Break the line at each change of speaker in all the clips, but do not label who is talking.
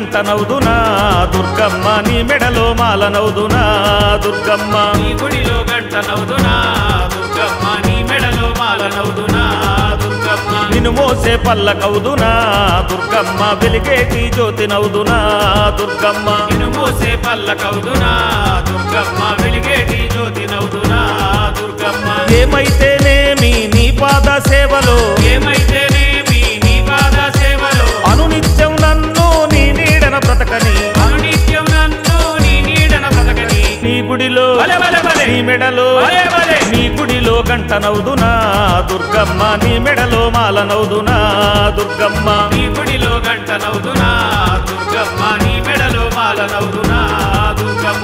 గంట నవ్వుదునా దుర్గమ్మ నీ మెడలో మాల నవ్వుదునా దుర్గమ్మ
నీ గుడిలో గంట నవ్వుదునా దుర్గమ్మ నీ మెడలో మాల నవ్వుదునా దుర్గమ్మ
నిన్ను మోసే పల్లకవుదునా దుర్గమ్మ వెలిగేటి జ్యోతి నవ్వుదునా దుర్గమ్మ
నిన్ను మోసే పల్లకవుదునా దుర్గమ్మ వెలిగేటి జ్యోతి నవ్వుదునా దుర్గమ్మ
ఏమైతేనేమి నీ పాద సేవలో
ఏమైతేనేమి నీ పాద సేవలో
అనునిత్యం నన్ను నీ నీడన బ్రతకని
అనునిత్యం నన్ను నీ నీడన బతకని
నీ గుడిలో
భలే భలే భలే
నీ మెడలో
భలే భలే
నీ గుడిలో గంట నవ్వుదునా దుర్గమ్మ నీ మెడలో మాల నవ్వుదునా దుర్గమ్మ
నీ గుడిలో గంట నవ్వుదునా దుర్గమ్మ నీ మెడలో మాల నవ్వుదునా దుర్గమ్మ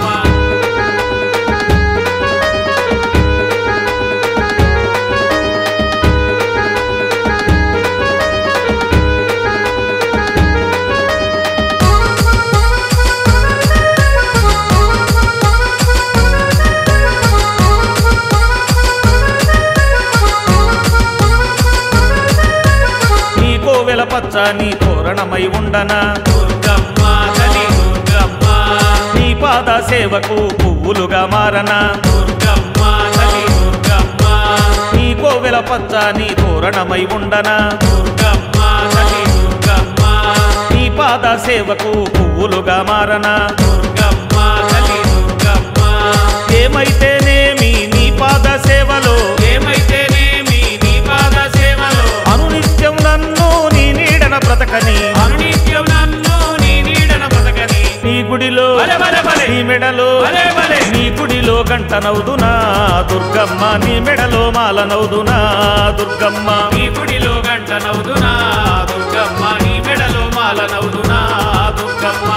నీ కోవెల పచ్చ నీ తోరణమై ఉండనా
దుర్గమ్మ తల్లి దుర్గమ్మ
నీ పాద సేవకు పువ్వులుగా మారనా
దుర్గమ్మ తల్లి దుర్గమ్మ
నీ కోవెల పచ్చ నీ తోరణమై ఉండనా
దుర్గమ్మ తల్లి దుర్గమ్మ
నీ పాద సేవకు పువ్వులుగా మారనా
దుర్గమ్మ తల్లి దుర్గమ్మ
ఏమైతేనేమి నీ పాద సేవలో
ఏమైతేనేమి నీ పాద సేవలో
అనునిత్యం నన్ను నీ నీడన బ్రతకని
అనునిత్యం నన్ను నీ నీడన బతకని
నీ గుడిలో
భలే భలే భలే
నీ మెడలో
భలే భలే
నీ గుడిలో గంట నవ్వుదునా దుర్గమ్మ నీ మెడలో మాల నవ్వుదునా దుర్గమ్మ
నీ గుడిలో గంట నవ్వుదునా దుర్గమ్మ నీ మెడలో మాల నవ్వుదునా దుర్గమ్మ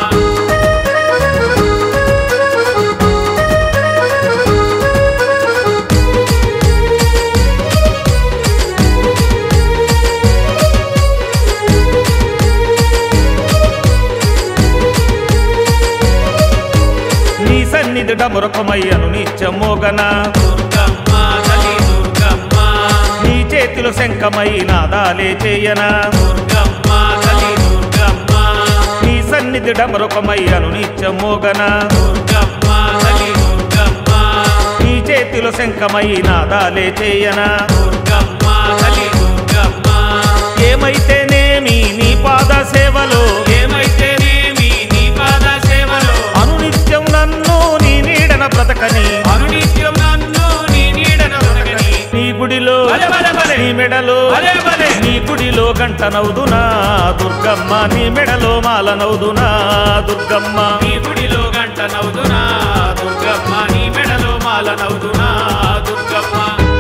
నీ సన్నిధి డమురకమయ్యను నిత్యం మోగన
దుర్గమ్మ తల్లి దుర్గమ్మ
నీ చేతిలో శంఖమై నాదాలే చేయనా
దుర్గమ్మ తల్లి దుర్గమ్మ
నీ సన్నిధి డమరుకమయ్యను నిత్యం మోగన
దుర్గమ్మ తల్లి దుర్గమ్మ
నీ చేతిలో శంఖమై నాదాలే చేయనా
దుర్గమ్మ తల్లి దుర్గమ్మ
ఏమైతేనేమి నీ పాద సేవలో
ఏమైతేనేమి నీ పాద సేవలో
అనునిత్యం నన్ను నీ నీడన బ్రతకని
అనునిత్యం నన్ను నీ నీడన బతకని
నీ గుడిలో
భలే భలే భలే
నీ మెడలో
భలే భలే
నీ గుడిలో గంట నవ్వుదునా దుర్గమ్మ నీ మెడలో మాల నవ్వుదునా దుర్గమ్మ
నీ గుడిలో గంట నవ్వుదునా దుర్గమ్మ నీ మెడలో మాల నవ్వుదునా దుర్గమ్మ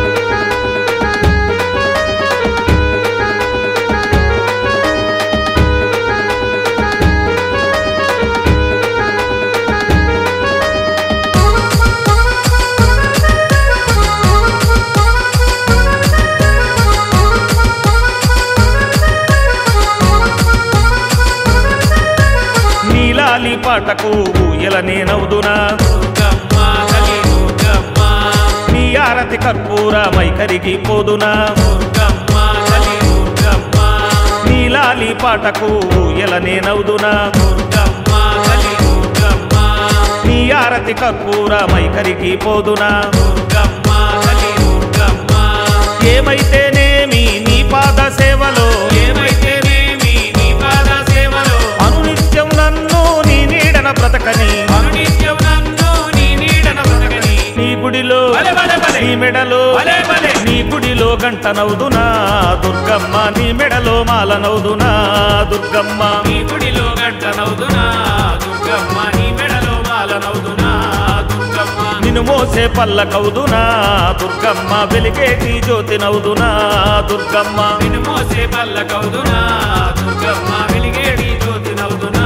నీలాలి పాటకు ఊయలనే నవ్వుదునా
దుర్గమ్మ తల్లి దుర్గమ్మ
నీ ఆరతి కర్పూర మైకరిగి పోదునా
దుర్గమ్మ తల్లి దుర్గమ్మ
నీలాలి పాటకు ఊయలనే నవ్వుదునా
దుర్గమ్మ తల్లి దుర్గమ్మ
నీ ఆరతి కర్పూర మైకరిగి పోదునా
దుర్గమ్మ తల్లి దుర్గమ్మ
ఏమైతేనేమి నీ పాద సేవలో
ఏమైతేనేమి నీ పాద సేవలో
అనునిత్యం నన్ను నీ నీడన బ్రతకని
అనునిత్యం నన్ను నీ నీడన బతకని
నీ గుడిలో
భలే భలే భలే
నీ మెడలో
భలే భలే
నీ గుడిలో గంట నవ్వుదునా దుర్గమ్మ నీ మెడలో మాల నవ్వుదునా దుర్గమ్మ
నీ గుడిలో గంట నవ్వుదునా దుర్గమ్మ నీ మెడలో మాల నవ్వుదునా దుర్గమ్మ
నిన్ను మోసే పల్లకవుదునా దుర్గమ్మ వెలిగేటి జ్యోతి నవ్వుదునా దుర్గమ్మ
నిన్ను మోసే పల్లకవుదునా దుర్గమ్మ వెలిగేడి జ్యోతి నవ్వుదునా